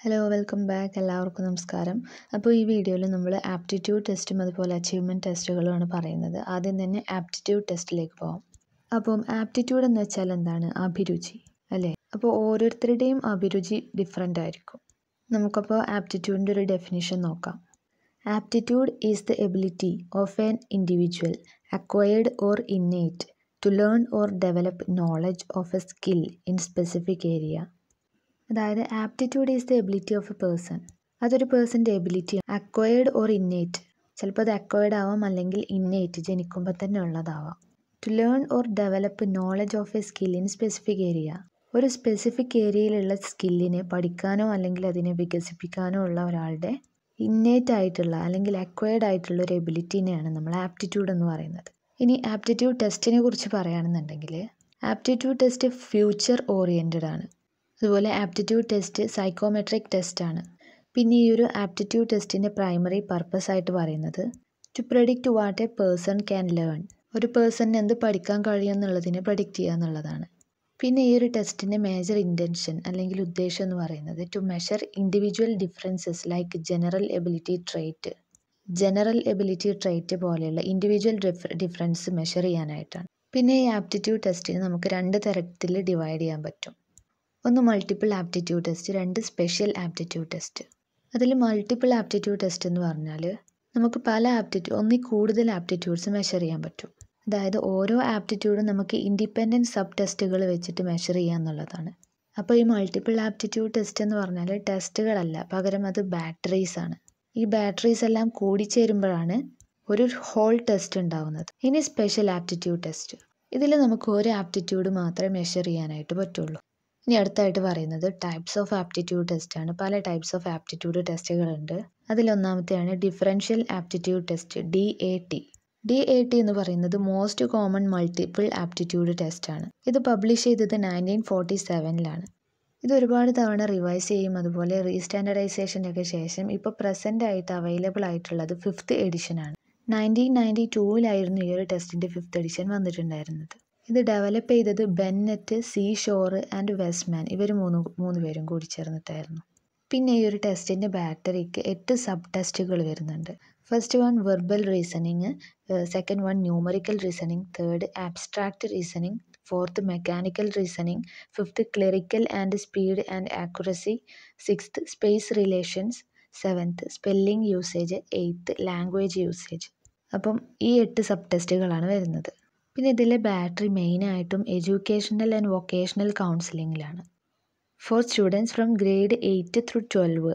hello welcome back എല്ലാവർക്കും നമസ്കാരം അപ്പോൾ ഈ വീഡിയോയിൽ നമ്മൾ ആപ്റ്റിറ്റ്യൂഡ് ടെസ്റ്റും അതുപോലെ അച്ചീവ്മെൻറ്റ് ടെസ്റ്റുകളുമാണ് പറയുന്നത് ആദ്യം തന്നെ ആപ്റ്റിറ്റ്യൂഡ് ടെസ്റ്റിലേക്ക് പോകാം അപ്പം ആപ്റ്റിറ്റ്യൂഡ് എന്ന് വെച്ചാൽ എന്താണ് അഭിരുചി അല്ലേ അപ്പോൾ ഓരോരുത്തരുടെയും അഭിരുചി ഡിഫറെൻ്റ് ആയിരിക്കും നമുക്കപ്പോൾ ആപ്റ്റിറ്റ്യൂഡിൻ്റെ ഒരു ഡെഫിനിഷൻ നോക്കാം aptitude is the ability of an individual acquired or innate to learn or develop knowledge of a skill in specific area അതായത് aptitude is the ability of a person അതൊരു പേഴ്സൻ്റെ എബിലിറ്റി അക്വയർഡ് ഓർ ഇന്നേറ്റ് ചിലപ്പോൾ അത് acquired ആവാം അല്ലെങ്കിൽ innate ജനിക്കുമ്പോൾ തന്നെ ഉള്ളതാവാം to learn or develop knowledge of a skill in specific area ഒരു സ്പെസിഫിക് ഏരിയയിലുള്ള സ്കില്ലിനെ പഠിക്കാനോ അല്ലെങ്കിൽ അതിനെ വികസിപ്പിക്കാനോ ഉള്ള ഒരാളുടെ ഇന്നേറ്റ് ആയിട്ടുള്ള അല്ലെങ്കിൽ അക്വയർഡ് ആയിട്ടുള്ള ഒരു എബിലിറ്റിനെയാണ് നമ്മൾ ആപ്റ്റിറ്റ്യൂഡ് എന്ന് പറയുന്നത് ഇനി ആപ്റ്റിറ്റ്യൂഡ് ടെസ്റ്റിനെ കുറിച്ച് പറയുകയാണെന്നുണ്ടെങ്കിൽ ആപ്റ്റിറ്റ്യൂഡ് ടെസ്റ്റ് ഫ്യൂച്ചർ ഓറിയൻറ്റഡ് ആണ് അതുപോലെ ആപ്റ്റിറ്റ്യൂഡ് ടെസ്റ്റ് സൈക്കോമെട്രിക് ടെസ്റ്റ് ആണ് പിന്നെ ഈ ഒരു ആപ്റ്റിറ്റ്യൂഡ് ടെസ്റ്റിൻ്റെ പ്രൈമറി പർപ്പസ് ആയിട്ട് പറയുന്നത് to predict what a person can learn ഒരു പേഴ്സണിന് എന്ത് പഠിക്കാൻ കഴിയുമെന്നുള്ളതിനെ പ്രഡിക്റ്റ് ചെയ്യുക എന്നുള്ളതാണ് പിന്നെ ഈ ഒരു ടെസ്റ്റിൻ്റെ മേജർ ഇൻറ്റൻഷൻ അല്ലെങ്കിൽ ഉദ്ദേശം എന്ന് പറയുന്നത് to measure individual differences like general ability trait general ability trait പോലെയുള്ള ഇൻഡിവിജ്വൽ ഡിഫറൻസ് മെഷർ ചെയ്യാനായിട്ടാണ് പിന്നെ ഈ ആപ്റ്റിറ്റ്യൂഡ് ടെസ്റ്റിന് നമുക്ക് രണ്ട് തരത്തിൽ ഡിവൈഡ് ചെയ്യാൻ പറ്റും ഒന്ന് മൾട്ടിപ്പിൾ ആപ്റ്റിറ്റ്യൂഡ് ടെസ്റ്റ് രണ്ട് സ്പെഷ്യൽ ആപ്റ്റിറ്റ്യൂഡ് ടെസ്റ്റ് അതിൽ മൾട്ടിപ്പിൾ ആപ്റ്റിറ്റ്യൂഡ് ടെസ്റ്റ് എന്ന് പറഞ്ഞാൽ നമുക്ക് പല ആപ്റ്റിറ്റ്യൂഡ് ഒന്നിൽ കൂടുതൽ ആപ്റ്റിറ്റ്യൂഡ്സ് മെഷർ ചെയ്യാൻ പറ്റും അതായത് ഓരോ ആപ്റ്റിറ്റ്യൂഡും നമുക്ക് ഇൻഡിപെൻഡൻറ്റ് സബ് ടെസ്റ്റുകൾ വെച്ചിട്ട് മെഷർ ചെയ്യുക എന്നുള്ളതാണ് അപ്പോൾ ഈ മൾട്ടിപ്പിൾ ആപ്റ്റിറ്റ്യൂഡ് ടെസ്റ്റ് എന്ന് പറഞ്ഞാൽ ടെസ്റ്റുകളല്ല പകരം അത് ബാറ്ററീസ് ആണ് ഈ ബാറ്ററീസ് എല്ലാം കൂടിച്ചേരുമ്പോഴാണ് ഒരു ഹോൾ ടെസ്റ്റ് ഉണ്ടാവുന്നത് ഇനി സ്പെഷ്യൽ ആപ്റ്റിറ്റ്യൂഡ് ടെസ്റ്റ് ഇതിൽ നമുക്ക് ഒരു ആപ്റ്റിറ്റ്യൂഡ് മാത്രമേ മെഷർ ചെയ്യാനായിട്ട് പറ്റുള്ളൂ ഇനി അടുത്തായിട്ട് പറയുന്നത് ടൈപ്സ് ഓഫ് ആപ്റ്റിറ്റ്യൂഡ് ടെസ്റ്റ് ആണ് പല ടൈപ്സ് ഓഫ് ആപ്റ്റിറ്റ്യൂഡ് ടെസ്റ്റുകളുണ്ട് അതിലൊന്നാമത്തെയാണ് differential aptitude test D A T D A T എന്ന് പറയുന്നത് most common multiple aptitude test ആണ് ഇത് പബ്ലിഷ് ചെയ്തത് നയൻറ്റീൻ ഫോർട്ടി സെവനിലാണ് ഇത് ഒരുപാട് തവണ റിവൈസ് ചെയ്യും അതുപോലെ റീസ്റ്റാൻഡർഡൈസേഷൻ്റെ ഒക്കെ ശേഷം ഇപ്പോൾ പ്രസൻ്റ് ആയിട്ട് അവൈലബിൾ ആയിട്ടുള്ളത് ഫിഫ്ത്ത് എഡിഷനാണ് നയൻറ്റീൻ നയൻറ്റി ടൂവിലായിരുന്നു ഈ ഒരു ടെസ്റ്റിൻ്റെ ഫിഫ്ത്ത് എഡിഷൻ വന്നിട്ടുണ്ടായിരുന്നത് ഇത് ഡെവലപ്പ് ചെയ്തത് Bennett Seashore and Wesman ഇവർ മൂന്ന് മൂന്ന് പേരും കൂടി ചേർന്നിട്ടായിരുന്നു പിന്നെ ഈ ഒരു ടെസ്റ്റിൻ്റെ ബാറ്ററിക്ക് എട്ട് സബ് ടെസ്റ്റുകൾ വരുന്നുണ്ട് first one verbal reasoning second one numerical reasoning third abstract reasoning fourth mechanical reasoning fifth clerical and speed and accuracy sixth space relations seventh spelling usage eighth language usage അപ്പം ഈ എട്ട് സബ് ടെസ്റ്റുകളാണ് വരുന്നത് പിന്നെ ഇതിലെ battery മെയിനായിട്ടും educational and vocational കൗൺസിലിങ്ങിലാണ് for students from grade eight through twelve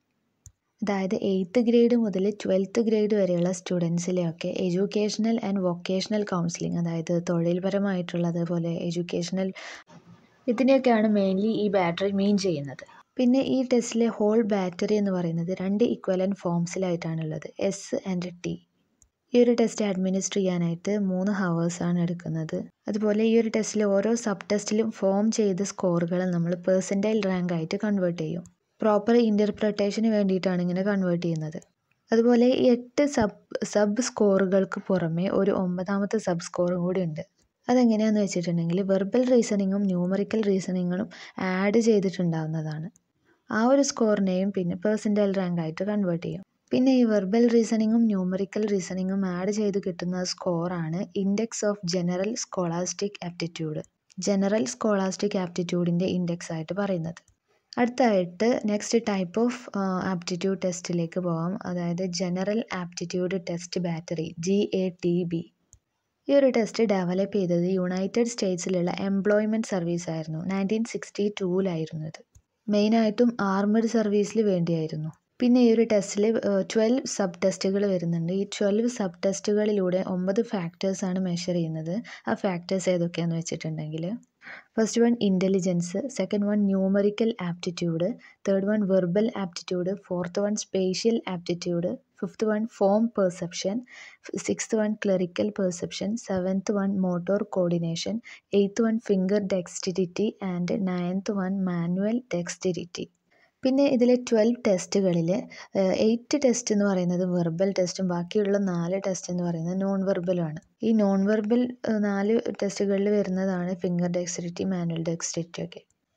അതായത് eighth grade മുതൽ ട്വൽത്ത് ഗ്രേഡ് വരെയുള്ള സ്റ്റുഡൻസിലെയൊക്കെ എഡ്യൂക്കേഷണൽ ആൻഡ് വൊക്കേഷണൽ കൗൺസിലിംഗ് അതായത് തൊഴിൽപരമായിട്ടുള്ള അതുപോലെ എഡ്യൂക്കേഷണൽ ഇതിനെയൊക്കെയാണ് മെയിൻലി ഈ ബാറ്ററി മീൻ ചെയ്യുന്നത് പിന്നെ ഈ ടെസ്റ്റിലെ ഹോൾ ബാറ്ററി എന്ന് പറയുന്നത് രണ്ട് ഇക്വലൻ ഫോംസിലായിട്ടാണുള്ളത് എസ് ആൻഡ് ടി ഈ ഒരു ടെസ്റ്റ് അഡ്മിനിസ്റ്റർ ചെയ്യാനായിട്ട് മൂന്ന് ഹവേഴ്സാണ് എടുക്കുന്നത് അതുപോലെ ഈ ഒരു ടെസ്റ്റിൽ ഓരോ സബ് ടെസ്റ്റിലും ഫോം ചെയ്ത സ്കോറുകൾ നമ്മൾ പേഴ്സൻറ്റൈൽ റാങ്ക് ആയിട്ട് കൺവേർട്ട് ചെയ്യും പ്രോപ്പർ ഇൻ്റർപ്രിട്ടേഷന് വേണ്ടിയിട്ടാണ് ഇങ്ങനെ കൺവേർട്ട് ചെയ്യുന്നത് അതുപോലെ ഈ എട്ട് സബ് സബ് സ്കോറുകൾക്ക് പുറമെ ഒരു ഒമ്പതാമത്തെ സബ് സ്കോറും കൂടി ഉണ്ട് അതെങ്ങനെയാണെന്ന് വെച്ചിട്ടുണ്ടെങ്കിൽ വെർബൽ റീസണിങ്ങും ന്യൂമറിക്കൽ റീസണിങ്ങും ആഡ് ചെയ്തിട്ടുണ്ടാവുന്നതാണ് ആ ഒരു സ്കോറിനെയും പിന്നെ പേഴ്സൻറ്റൈൽ റാങ്ക് ആയിട്ട് കൺവേർട്ട് ചെയ്യും പിന്നെ ഈ വെർബൽ റീസണിങ്ങും ന്യൂമറിക്കൽ റീസണിങ്ങും ആഡ് ചെയ്ത് കിട്ടുന്ന സ്കോറാണ് index of general scholastic aptitude general scholastic ആപ്റ്റിറ്റ്യൂഡിൻ്റെ ഇൻഡെക്സ് ആയിട്ട് പറയുന്നത് അടുത്തായിട്ട് നെക്സ്റ്റ് ടൈപ്പ് ഓഫ് ആപ്റ്റിറ്റ്യൂഡ് ടെസ്റ്റിലേക്ക് പോകാം അതായത് general aptitude test battery G A T B ഈ ഒരു ടെസ്റ്റ് ഡെവലപ്പ് ചെയ്തത് യുണൈറ്റഡ് സ്റ്റേറ്റ്സിലുള്ള എംപ്ലോയ്മെൻറ്റ് സർവീസ് ആയിരുന്നു നയൻറ്റീൻ സിക്സ്റ്റി ടൂവിലായിരുന്നു ഇത് മെയിനായിട്ടും ആർമഡ് സർവീസിൽ വേണ്ടിയായിരുന്നു പിന്നെ ഈ ഒരു ടെസ്റ്റിൽ ട്വൽവ് സബ് ടെസ്റ്റുകൾ വരുന്നുണ്ട് ഈ ട്വൽവ് സബ് ടെസ്റ്റുകളിലൂടെ ഒമ്പത് ഫാക്ടേഴ്സാണ് മെഷർ ചെയ്യുന്നത് ആ ഫാക്ടേഴ്സ് ഏതൊക്കെയാണെന്ന് വെച്ചിട്ടുണ്ടെങ്കിൽ first one intelligence second one numerical aptitude third one verbal aptitude fourth one spatial aptitude fifth one form perception sixth one clerical perception seventh one motor coordination eighth one finger dexterity and ninth one manual dexterity പിന്നെ ഇതിലെ twelve ടെസ്റ്റുകളിൽ eight test എന്ന് പറയുന്നത് verbal ടെസ്റ്റും ബാക്കിയുള്ള നാല് test എന്ന് പറയുന്നത് non വെർബലുമാണ് ഈ നോൺ വെർബൽ നാല് ടെസ്റ്റുകളിൽ വരുന്നതാണ് ഫിംഗർ ഡെക്സ്റ്റിരിറ്റി മാനുവൽ ഡെക്സ്റ്റിരിറ്റി ഒക്കെ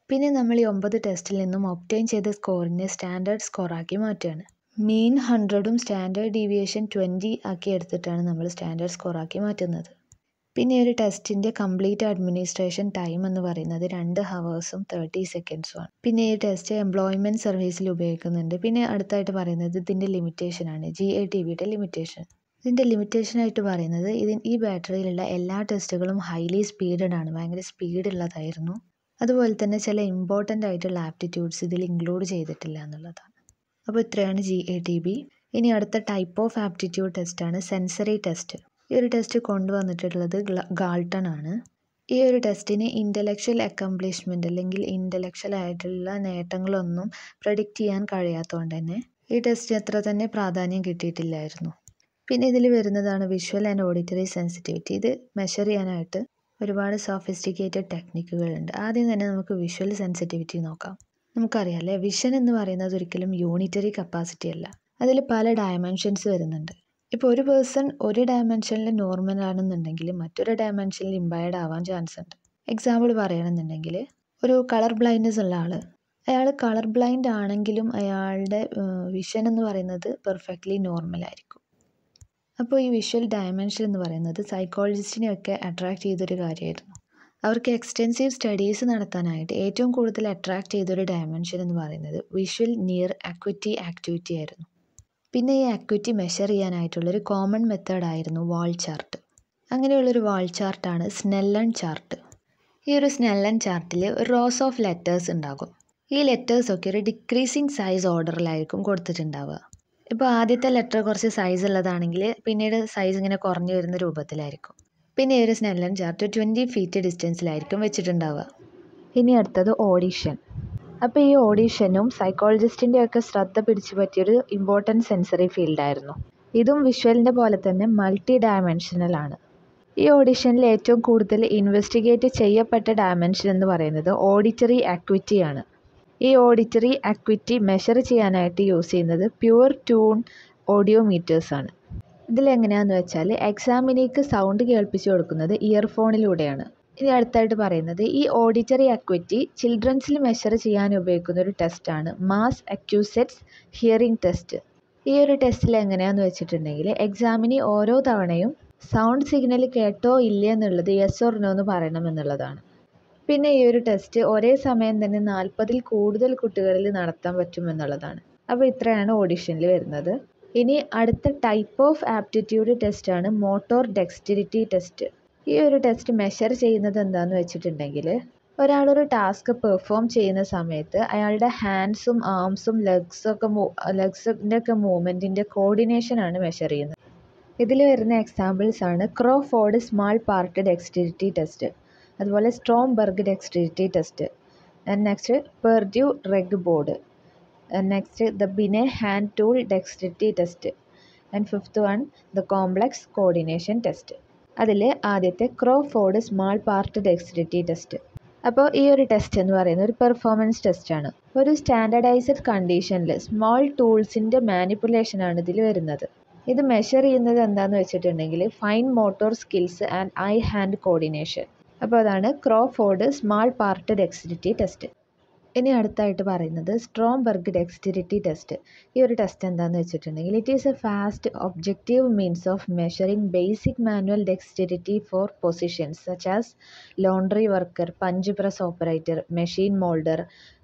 പിന്നെ നമ്മൾ ഈ ഒമ്പത് ടെസ്റ്റിൽ നിന്നും ഒപ്റ്റൈൻ ചെയ്ത സ്കോറിനെ സ്റ്റാൻഡേർഡ് സ്കോറാക്കി മാറ്റുകയാണ് മീൻ ഹൺഡ്രഡും സ്റ്റാൻഡേർഡ് ഡീവിയേഷൻ ട്വൻറ്റി ആക്കി എടുത്തിട്ടാണ് നമ്മൾ സ്റ്റാൻഡേർഡ് സ്കോറാക്കി മാറ്റുന്നത് പിന്നെ ഒരു ടെസ്റ്റിൻ്റെ കംപ്ലീറ്റ് അഡ്മിനിസ്ട്രേഷൻ ടൈം എന്ന് പറയുന്നത് രണ്ട് ഹവേഴ്സും തേർട്ടി സെക്കൻഡ്സുമാണ് പിന്നെ ഈ ടെസ്റ്റ് എംപ്ലോയ്മെൻറ്റ് സർവീസിൽ ഉപയോഗിക്കുന്നുണ്ട് പിന്നെ അടുത്തായിട്ട് പറയുന്നത് ഇതിൻ്റെ ലിമിറ്റേഷനാണ് ജി എ ടി വിയുടെ ലിമിറ്റേഷൻ ഇതിൻ്റെ ലിമിറ്റേഷനായിട്ട് പറയുന്നത് ഇതിന് ഈ ബാറ്ററിയിലുള്ള എല്ലാ ടെസ്റ്റുകളും ഹൈലി സ്പീഡഡ് ആണ് ഭയങ്കര സ്പീഡ് ഉള്ളതായിരുന്നു അതുപോലെ തന്നെ ചില ഇമ്പോർട്ടൻ്റ് ആയിട്ടുള്ള ആപ്റ്റിറ്റ്യൂഡ്സ് ഇതിൽ ഇൻക്ലൂഡ് ചെയ്തിട്ടില്ല എന്നുള്ളതാണ് അപ്പോൾ ഇത്രയാണ് ജി എ ടി ബി ഇനി അടുത്ത ടൈപ്പ് ഓഫ് ആപ്റ്റിറ്റ്യൂഡ് ടെസ്റ്റാണ് സെൻസറി ടെസ്റ്റ് ഈ ഒരു ടെസ്റ്റ് കൊണ്ടുവന്നിട്ടുള്ളത് ഗാൾട്ടൺ ആണ് ഈ ഒരു ടെസ്റ്റിന് ഇൻ്റലക്ച്വൽ അക്കംപ്ലിഷ്മെൻ്റ് അല്ലെങ്കിൽ ഇൻ്റലക്ച്വൽ ആയിട്ടുള്ള നേട്ടങ്ങളൊന്നും പ്രഡിക്റ്റ് ചെയ്യാൻ കഴിയാത്തതുകൊണ്ട് തന്നെ ഈ ടെസ്റ്റിന് അത്ര തന്നെ പ്രാധാന്യം കിട്ടിയിട്ടില്ലായിരുന്നു പിന്നെ ഇതിൽ വരുന്നതാണ് വിഷ്വൽ ആൻഡ് ഓഡിറ്ററി സെൻസിറ്റിവിറ്റി ഇത് മെഷർ ചെയ്യാനായിട്ട് ഒരുപാട് സോഫിസ്റ്റിക്കേറ്റഡ് ടെക്നിക്കുകളുണ്ട് ആദ്യം തന്നെ നമുക്ക് വിഷ്വൽ സെൻസിറ്റിവിറ്റി നോക്കാം നമുക്കറിയാമല്ലേ വിഷൻ എന്ന് പറയുന്നത് ഒരിക്കലും യൂണിറ്ററി കപ്പാസിറ്റി അല്ല അതിൽ പല ഡയമെൻഷൻസ് വരുന്നുണ്ട് ഇപ്പോൾ ഒരു പേഴ്സൺ ഒരു ഡയമെൻഷനിൽ നോർമൽ ആണെന്നുണ്ടെങ്കിൽ മറ്റൊരു ഡയമെൻഷനിൽ ഇമ്പയർഡ് ആവാൻ ചാൻസ് ഉണ്ട് എക്സാമ്പിൾ പറയുകയാണെന്നുണ്ടെങ്കിൽ ഒരു കളർ ബ്ലൈൻഡ്നെസ് ഉള്ള ആൾ അയാൾ കളർ ബ്ലൈൻഡ് ആണെങ്കിലും അയാളുടെ വിഷൻ എന്ന് പറയുന്നത് പെർഫെക്റ്റ്ലി നോർമൽ ആയിരിക്കും അപ്പോൾ ഈ വിഷ്വൽ ഡയമെൻഷൻ എന്ന് പറയുന്നത് സൈക്കോളജിസ്റ്റിനെയൊക്കെ അട്രാക്റ്റ് ചെയ്തൊരു കാര്യമായിരുന്നു അവർക്ക് എക്സ്റ്റെൻസീവ് സ്റ്റഡീസ് നടത്താനായിട്ട് ഏറ്റവും കൂടുതൽ അട്രാക്റ്റ് ചെയ്തൊരു ഡയമെൻഷൻ എന്ന് പറയുന്നത് വിഷ്വൽ നിയർ അക്വിറ്റി ആക്ടിവിറ്റി ആയിരുന്നു പിന്നെ ഈ ആക്ടിവിറ്റി മെഷർ ചെയ്യാനായിട്ടുള്ളൊരു കോമൺ മെത്തേഡായിരുന്നു വാൾ ചാർട്ട് അങ്ങനെയുള്ളൊരു വാൾ ചാർട്ടാണ് സ്നെല്ലൺ ചാർട്ട് ഈ ഒരു സ്നെല്ലൺ ചാർട്ടിൽ ഒരു റോസ് ഓഫ് ലെറ്റേഴ്സ് ഉണ്ടാകും ഈ ലെറ്റേഴ്സൊക്കെ ഒരു ഡിക്രീസിങ് സൈസ് ഓർഡറിലായിരിക്കും കൊടുത്തിട്ടുണ്ടാവുക ഇപ്പോൾ ആദ്യത്തെ ലെറ്റർ കുറച്ച് സൈസ് ഉള്ളതാണെങ്കിൽ പിന്നീട് സൈസ് ഇങ്ങനെ കുറഞ്ഞു വരുന്ന രൂപത്തിലായിരിക്കും പിന്നെ ഈ ഒരു സ്നെല്ലൻ ചാർട്ട് ട്വൻറ്റി ഫീറ്റ് ഡിസ്റ്റൻസിലായിരിക്കും വെച്ചിട്ടുണ്ടാവുക ഇനി അടുത്തത് ഓഡീഷൻ അപ്പോൾ ഈ ഓഡീഷനും സൈക്കോളജിസ്റ്റിൻ്റെ ഒക്കെ ശ്രദ്ധ പിടിച്ചു പറ്റിയൊരു ഇമ്പോർട്ടൻറ്റ് സെൻസറി ഫീൽഡായിരുന്നു ഇതും വിഷ്വലിൻ്റെ പോലെ തന്നെ മൾട്ടി ഡയമെൻഷനലാണ് ഈ ഓഡിഷനിൽ ഏറ്റവും കൂടുതൽ ഇൻവെസ്റ്റിഗേറ്റ് ചെയ്യപ്പെട്ട ഡയമെൻഷൻ എന്ന് പറയുന്നത് ഓഡിറ്ററി ആക്വിറ്റിയാണ് ഈ ഓഡിറ്ററി അക്വിറ്റി മെഷർ ചെയ്യാനായിട്ട് യൂസ് ചെയ്യുന്നത് പ്യുവർ ട്യൂൺ ഓഡിയോമീറ്റേഴ്സാണ് ഇതിലെങ്ങനെയാണെന്ന് വെച്ചാൽ എക്സാമിനേക്ക് സൗണ്ട് കേൾപ്പിച്ചു കൊടുക്കുന്നത് ഇയർഫോണിലൂടെയാണ് ഇനി അടുത്തായിട്ട് പറയുന്നത് ഈ ഓഡിറ്ററി അക്വിറ്റി ചിൽഡ്രൻസിൽ മെഷർ ചെയ്യാൻ ഉപയോഗിക്കുന്ന ഒരു ടെസ്റ്റാണ് മാസ് അക്യൂസെറ്റ്സ് ഹിയറിംഗ് ടെസ്റ്റ് ഈ ഒരു ടെസ്റ്റിൽ എങ്ങനെയാണെന്ന് വെച്ചിട്ടുണ്ടെങ്കിൽ എക്സാമിന് ഓരോ തവണയും സൗണ്ട് സിഗ്നൽ കേട്ടോ ഇല്ലേ എന്നുള്ളത് യെസ് ഓർ നോ എന്ന് പറയണം എന്നുള്ളതാണ് പിന്നെ ഈ ഒരു ടെസ്റ്റ് ഒരേ സമയം തന്നെ നാൽപ്പതിൽ കൂടുതൽ കുട്ടികളിൽ നടത്താൻ പറ്റുമെന്നുള്ളതാണ് അപ്പോൾ ഇത്രയാണ് ഓഡിഷനിൽ വരുന്നത് ഇനി അടുത്ത ടൈപ്പ് ഓഫ് ആപ്റ്റിറ്റ്യൂഡ് ടെസ്റ്റാണ് മോട്ടോർ ഡെക്സ്റ്റിരിറ്റി ടെസ്റ്റ് ഈ ഒരു ടെസ്റ്റ് മെഷർ ചെയ്യുന്നത് എന്താണെന്ന് വെച്ചിട്ടുണ്ടെങ്കിൽ ഒരാളൊരു ടാസ്ക് പെർഫോം ചെയ്യുന്ന സമയത്ത് അയാളുടെ ഹാൻഡ്സും ആംസും ലെഗ്സും ഒക്കെ ലെഗ്സിൻ്റെ ഒക്കെ മൂവ്മെൻറ്റിൻ്റെ കോർഡിനേഷനാണ് മെഷർ ചെയ്യുന്നത് ഇതിൽ വരുന്ന എക്സാമ്പിൾസ് ആണ് Crawford small part dexterity test അതുപോലെ Stromberg dexterity test and next Purdue pegboard and next the Bennett hand tool dexterity test and fifth one the complex coordination test അതിൽ ആദ്യത്തെ Crawford small part dexterity test അപ്പോൾ ഈ ഒരു test എന്ന് പറയുന്നത് ഒരു performance ടെസ്റ്റാണ് ഒരു സ്റ്റാൻഡർഡൈസ്ഡ് കണ്ടീഷനിൽ സ്മോൾ ടൂൾസിൻ്റെ മാനിപ്പുലേഷനാണ് ഇതിൽ വരുന്നത് ഇത് മെഷർ ചെയ്യുന്നത് എന്താണെന്ന് വെച്ചിട്ടുണ്ടെങ്കിൽ fine motor skills and eye hand coordination അപ്പോൾ അതാണ് Crawford small part dexterity test ഇനി അടുത്തായിട്ട് പറയുന്നത് സ്ട്രോംബർഗ് ഡെക്സ്റ്റിരിറ്റി ടെസ്റ്റ് ഈ ഒരു ടെസ്റ്റ് എന്താണെന്ന് വെച്ചിട്ടുണ്ടെങ്കിൽ it is a fast objective means of measuring basic manual dexterity for positions such as laundry worker punch press operator machine moulder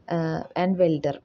and welder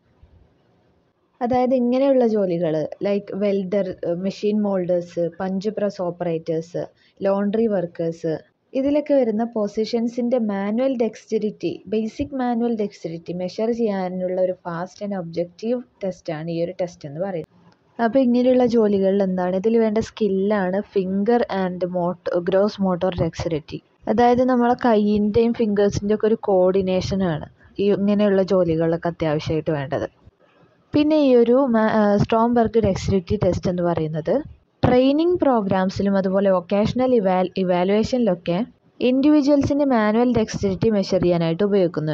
അതായത് ഇങ്ങനെയുള്ള ജോലികൾ like welder machine moulders punch press operators laundry workers ഇതിലൊക്കെ വരുന്ന പൊസിഷൻസിൻ്റെ manual dexterity basic manual dexterity measure ചെയ്യാനുള്ള ഒരു fast and objective ടെസ്റ്റാണ് ഈ ഒരു ടെസ്റ്റ് എന്ന് പറയുന്നത് അപ്പോൾ ഇങ്ങനെയുള്ള ജോലികളിൽ എന്താണ് ഇതിൽ വേണ്ട സ്കില്ലാണ് finger and motor gross motor dexterity അതായത് നമ്മളെ കൈയിൻ്റെയും ഫിംഗേഴ്സിൻ്റെ ഒക്കെ ഒരു കോർഡിനേഷനാണ് ഈ ഇങ്ങനെയുള്ള ജോലികളിലൊക്കെ അത്യാവശ്യമായിട്ട് വേണ്ടത് പിന്നെ ഈ ഒരു സ്ട്രോംബർഗ് ഡെക്സ്റ്റിരിറ്റി ടെസ്റ്റ് എന്ന് പറയുന്നത് ട്രെയിനിങ് പ്രോഗ്രാംസിലും അതുപോലെ വൊക്കേഷണൽ ഇവാൽ ഇവാലുവേഷനിലൊക്കെ ഇൻഡിവിജ്വൽസിൻ്റെ മാനുവൽ ഡെക്സ്റ്റിരിറ്റി മെഷർ ചെയ്യാനായിട്ട് ഉപയോഗിക്കുന്നുണ്ട്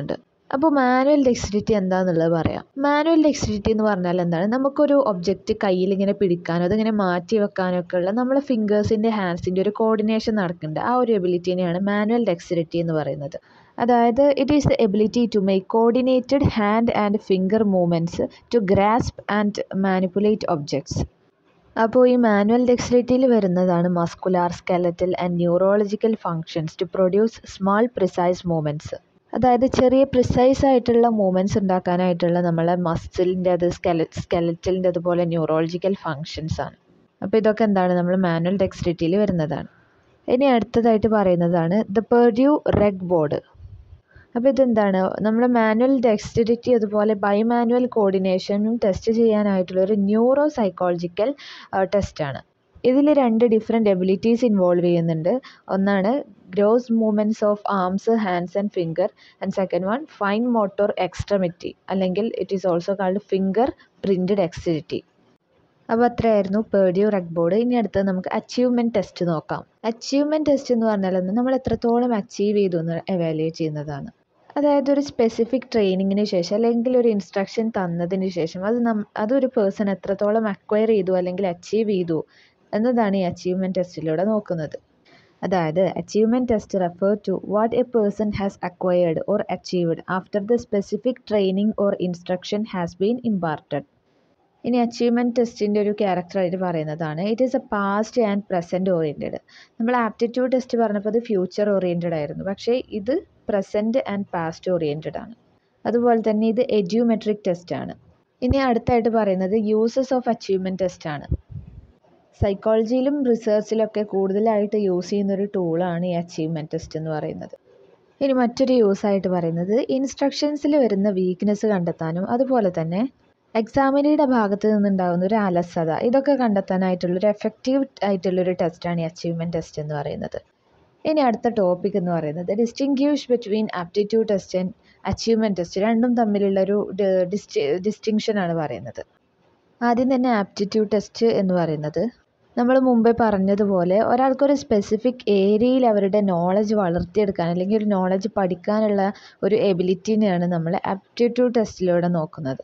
അപ്പോൾ മാനുവൽ ഡെക്സ്റ്റിരിറ്റി എന്താണെന്നുള്ളത് പറയാം മാനുവൽ ഡെക്സ്റ്റിരിറ്റി എന്ന് പറഞ്ഞാൽ എന്താണ് നമുക്കൊരു ഒബ്ജക്റ്റ് കയ്യിൽ ഇങ്ങനെ പിടിക്കാനോ അതിങ്ങനെ മാറ്റി വെക്കാനോ ഒക്കെ ഉള്ള നമ്മളെ ഫിംഗേഴ്സിൻ്റെ ഹാൻഡ്സിൻ്റെ ഒരു കോർഡിനേഷൻ നടക്കുന്നുണ്ട് ആ ഒരു എബിലിറ്റീനെയാണ് മാനുവൽ ഡെക്സ്റ്റിരിറ്റി എന്ന് പറയുന്നത് അതായത് it is the ability to make coordinated hand and finger movements to grasp and manipulate objects അപ്പോൾ ഈ മാനുവൽ ഡെക്സ്റ്റിലിറ്റിയിൽ വരുന്നതാണ് muscular skeletal and neurological functions to produce small precise movements അതായത് ചെറിയ പ്രിസൈസ് ആയിട്ടുള്ള മൂവ്മെൻറ്റ്സ് ഉണ്ടാക്കാനായിട്ടുള്ള നമ്മളെ മസിലിൻ്റെ അത് സ്കെല സ്കെലറ്റലിൻ്റെ അതുപോലെ ന്യൂറോളജിക്കൽ ഫങ്ഷൻസ് ആണ് അപ്പോൾ ഇതൊക്കെ എന്താണ് നമ്മൾ മാനുവൽ ഡെക്സ്റ്റിലിറ്റിയിൽ വരുന്നതാണ് ഇനി അടുത്തതായിട്ട് പറയുന്നതാണ് ദ പെർഡ്യൂ റെഗ് ബോർഡ് അപ്പോൾ ഇതെന്താണ് നമ്മുടെ മാനുവൽ ഡെക്സ്റ്റിരിറ്റി അതുപോലെ ബൈ മാനുവൽ കോർഡിനേഷനും ടെസ്റ്റ് ചെയ്യാനായിട്ടുള്ള ഒരു ന്യൂറോ സൈക്കോളജിക്കൽ ടെസ്റ്റാണ് ഇതിൽ രണ്ട് ഡിഫറെൻറ്റ് എബിലിറ്റീസ് ഇൻവോൾവ് ചെയ്യുന്നുണ്ട് ഒന്നാണ് gross movements of arms hands and finger and second one fine motor extremity അല്ലെങ്കിൽ it is also called finger printed dexterity അപ്പോൾ അത്രയായിരുന്നു പേർഡ്യൂ റെഗ് ബോർഡ് ഇനി അടുത്തത് നമുക്ക് അച്ചീവ്മെൻറ്റ് ടെസ്റ്റ് നോക്കാം അച്ചീവ്മെൻറ്റ് ടെസ്റ്റ് എന്ന് പറഞ്ഞാൽ നമ്മൾ എത്രത്തോളം അച്ചീവ് ചെയ്തു എന്ന് എവാലുവേറ്റ് ചെയ്യുന്നതാണ് അതായത് ഒരു സ്പെസിഫിക് ട്രെയിനിങ്ങിന് ശേഷം അല്ലെങ്കിൽ ഒരു ഇൻസ്ട്രക്ഷൻ തന്നതിന് ശേഷം അത് നം അതൊരു പേഴ്സൺ എത്രത്തോളം അക്വയർ ചെയ്തു അല്ലെങ്കിൽ അച്ചീവ് ചെയ്തു എന്നതാണ് ഈ അച്ചീവ്മെൻറ്റ് ടെസ്റ്റിലൂടെ നോക്കുന്നത് അതായത് achievement test refer to what a person has acquired or achieved after the specific training or instruction has been imparted ഇനി അച്ചീവ്മെൻറ്റ് ടെസ്റ്റിൻ്റെ ഒരു ക്യാരക്ടറായിട്ട് പറയുന്നതാണ് it is a past and present oriented നമ്മൾ ആപ്റ്റിറ്റ്യൂഡ് ടെസ്റ്റ് പറഞ്ഞപ്പോൾ അത് ഫ്യൂച്ചർ ഓറിയൻറ്റഡ് ആയിരുന്നു പക്ഷേ ഇത് പ്രസൻറ്റ് ആൻഡ് പാസ്റ്റ് ഓറിയൻറ്റഡ് ആണ് അതുപോലെ തന്നെ ഇത് എഡ്യൂമെട്രിക് ടെസ്റ്റ് ആണ് ഇനി അടുത്തായിട്ട് പറയുന്നത് യൂസസ് ഓഫ് അച്ചീവ്മെൻറ്റ് ടെസ്റ്റ് ആണ് സൈക്കോളജിയിലും റിസർച്ചിലൊക്കെ കൂടുതലായിട്ട് യൂസ് ചെയ്യുന്ന ഒരു ടൂളാണ് ഈ അച്ചീവ്മെൻറ്റ് ടെസ്റ്റ് എന്ന് പറയുന്നത് ഇനി മറ്റൊരു യൂസ് ആയിട്ട് പറയുന്നത് ഇൻസ്ട്രക്ഷൻസിൽ വരുന്ന വീക്ക്നെസ് കണ്ടെത്താനും അതുപോലെ തന്നെ എക്സാമിനിയുടെ ഭാഗത്ത് നിന്നുണ്ടാകുന്ന ഒരു അലസത ഇതൊക്കെ കണ്ടെത്താനായിട്ടുള്ള ഒരു എഫക്റ്റീവ് ആയിട്ടുള്ളൊരു ടെസ്റ്റാണ് ഈ അച്ചീവ്മെൻറ്റ് ടെസ്റ്റ് എന്ന് പറയുന്നത് ഇനി അടുത്ത ടോപ്പിക് എന്ന് പറയുന്നത് distinguish between aptitude test and achievement test രണ്ടും തമ്മിലുള്ള ഒരു ഡിസ്റ്റി ഡിസ്റ്റിങ്ഷനാണ് പറയുന്നത് ആദ്യം തന്നെ ആപ്റ്റിറ്റ്യൂഡ് ടെസ്റ്റ് എന്ന് പറയുന്നത് നമ്മൾ മുമ്പേ പറഞ്ഞതുപോലെ ഒരാൾക്കൊരു സ്പെസിഫിക് ഏരിയയിൽ അവരുടെ നോളജ് വളർത്തിയെടുക്കാൻ അല്ലെങ്കിൽ ഒരു നോളജ് പഠിക്കാനുള്ള ഒരു എബിലിറ്റിനെയാണ് നമ്മൾ ആപ്റ്റിറ്റ്യൂഡ് ടെസ്റ്റിലൂടെ നോക്കുന്നത്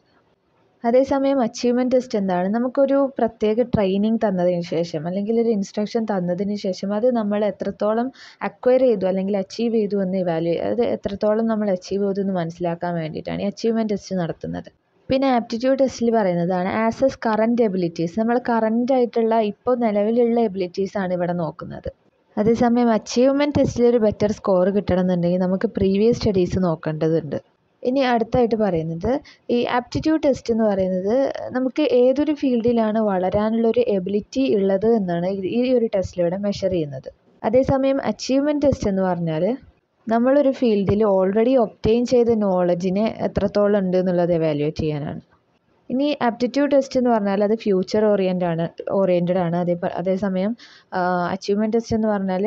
അതേസമയം അച്ചീവ്മെൻറ്റ് ടെസ്റ്റ് എന്താണ് നമുക്കൊരു പ്രത്യേക ട്രെയിനിങ് തന്നതിന് ശേഷം അല്ലെങ്കിൽ ഒരു ഇൻസ്ട്രക്ഷൻ തന്നതിന് ശേഷം അത് നമ്മൾ എത്രത്തോളം അക്വയർ ചെയ്തു അല്ലെങ്കിൽ അച്ചീവ് ചെയ്തു എന്ന് ഇവാലുവേ അത് എത്രത്തോളം നമ്മൾ അച്ചീവ് ചെയ്തു എന്ന് മനസ്സിലാക്കാൻ വേണ്ടിയിട്ടാണ് ഈ അച്ചീവ്മെൻറ്റ് ടെസ്റ്റ് നടത്തുന്നത് പിന്നെ ആപ്റ്റിറ്റ്യൂഡ് ടെസ്റ്റിൽ പറയുന്നതാണ് ആസസ് കറൻറ്റ് എബിലിറ്റീസ് നമ്മൾ കറൻറ്റ് ആയിട്ടുള്ള ഇപ്പോൾ നിലവിലുള്ള എബിലിറ്റീസ് ആണ് ഇവിടെ നോക്കുന്നത് അതേസമയം അച്ചീവ്മെൻറ്റ് ടെസ്റ്റിൽ ഒരു ബെറ്റർ സ്കോർ കിട്ടണമെന്നുണ്ടെങ്കിൽ നമുക്ക് പ്രീവിയസ് സ്റ്റഡീസ് നോക്കേണ്ടതുണ്ട് ഇനി അടുത്തായിട്ട് പറയുന്നത് ഈ ആപ്റ്റിറ്റ്യൂഡ് ടെസ്റ്റ് എന്ന് പറയുന്നത് നമുക്ക് ഏതൊരു ഫീൽഡിലാണ് വളരാനുള്ളൊരു എബിലിറ്റി ഉള്ളത് എന്നാണ് ഈ ഒരു ടെസ്റ്റിലൂടെ മെഷർ ചെയ്യുന്നത് അതേസമയം അച്ചീവ്മെൻറ്റ് ടെസ്റ്റ് എന്ന് പറഞ്ഞാൽ നമ്മളൊരു ഫീൽഡിൽ ഓൾറെഡി ഒപ്റ്റെയിൻ ചെയ്ത നോളജിനെ എത്രത്തോളം ഉണ്ട് എന്നുള്ളത് എവാലുവേറ്റ് ചെയ്യാനാണ് ഇനി ആപ്റ്റിറ്റ്യൂഡ് ടെസ്റ്റ് എന്ന് പറഞ്ഞാൽ അത് ഫ്യൂച്ചർ ഓറിയൻ്റ് ആണ് ഓറിയൻറ്റഡ് ആണ് അതേ അതേസമയം അച്ചീവ്മെൻറ്റ് ടെസ്റ്റ് എന്ന് പറഞ്ഞാൽ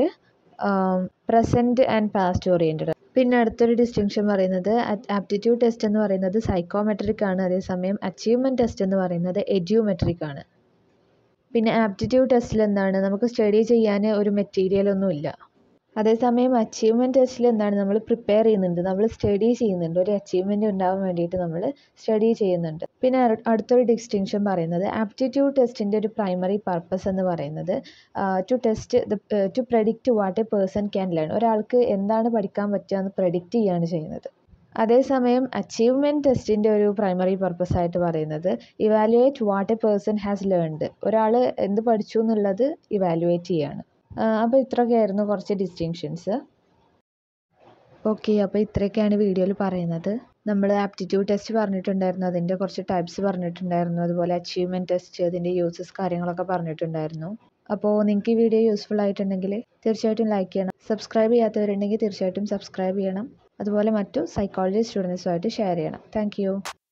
പ്രസൻറ്റ് ആൻഡ് പാസ്റ്റ് ഓറിയൻറ്റഡ് പിന്നെ അടുത്തൊരു ഡിസ്റ്റിങ്ഷൻ പറയുന്നത് ആപ്റ്റിറ്റ്യൂഡ് ടെസ്റ്റ് എന്ന് പറയുന്നത് സൈക്കോമെട്രിക് ആണ് അതേസമയം അച്ചീവ്മെൻറ്റ് ടെസ്റ്റ് എന്ന് പറയുന്നത് എഡ്യൂമെട്രിക് ആണ് പിന്നെ ആപ്റ്റിറ്റ്യൂഡ് ടെസ്റ്റിൽ എന്താണ് നമുക്ക് സ്റ്റഡി ചെയ്യാൻ ഒരു മെറ്റീരിയൽ ഒന്നും ഇല്ല അതേസമയം അച്ചീവ്മെൻറ്റ് ടെസ്റ്റിൽ എന്താണ് നമ്മൾ പ്രിപ്പയർ ചെയ്യുന്നുണ്ട് നമ്മൾ സ്റ്റഡി ചെയ്യുന്നുണ്ട് ഒരു അച്ചീവ്മെൻറ്റ് ഉണ്ടാവാൻ വേണ്ടിയിട്ട് നമ്മൾ സ്റ്റഡി ചെയ്യുന്നുണ്ട് പിന്നെ അടുത്തൊരു ഡിസ്റ്റിങ്ഷൻ പറയുന്നത് ആപ്റ്റിറ്റ്യൂഡ് ടെസ്റ്റിൻ്റെ ഒരു പ്രൈമറി പർപ്പസ് എന്ന് പറയുന്നത് to test to predict what a person can learn ഒരാൾക്ക് എന്താണ് പഠിക്കാൻ പറ്റുക എന്ന് പ്രഡിക്റ്റ് ചെയ്യുകയാണ് ചെയ്യുന്നത് അതേസമയം അച്ചീവ്മെൻറ്റ് ടെസ്റ്റിൻ്റെ ഒരു പ്രൈമറി പർപ്പസ് ആയിട്ട് പറയുന്നത് evaluate what a person has learned ഒരാൾ എന്ത് പഠിച്ചു എന്നുള്ളത് ഇവാലുവേറ്റ് ചെയ്യാണ് അപ്പോൾ ഇത്രയൊക്കെയായിരുന്നു കുറച്ച് ഡിസ്റ്റിങ്ഷൻസ് ഓക്കെ അപ്പോൾ ഇത്രയൊക്കെയാണ് വീഡിയോയിൽ പറയുന്നത് നമ്മൾ ആപ്റ്റിറ്റ്യൂഡ് ടെസ്റ്റ് പറഞ്ഞിട്ടുണ്ടായിരുന്നു അതിൻ്റെ കുറച്ച് ടൈപ്സ് പറഞ്ഞിട്ടുണ്ടായിരുന്നു അതുപോലെ അച്ചീവ്മെൻറ്റ് ടെസ്റ്റ് അതിൻ്റെ യൂസസ് കാര്യങ്ങളൊക്കെ പറഞ്ഞിട്ടുണ്ടായിരുന്നു അപ്പോൾ നിങ്ങൾക്ക് ഈ വീഡിയോ യൂസ്ഫുൾ ആയിട്ടുണ്ടെങ്കിൽ തീർച്ചയായിട്ടും ലൈക്ക് ചെയ്യണം സബ്സ്ക്രൈബ് ചെയ്യാത്തവരുണ്ടെങ്കിൽ തീർച്ചയായിട്ടും സബ്സ്ക്രൈബ് ചെയ്യണം അതുപോലെ മറ്റു സൈക്കോളജി സ്റ്റുഡൻസുമായിട്ട് ഷെയർ ചെയ്യണം താങ്ക്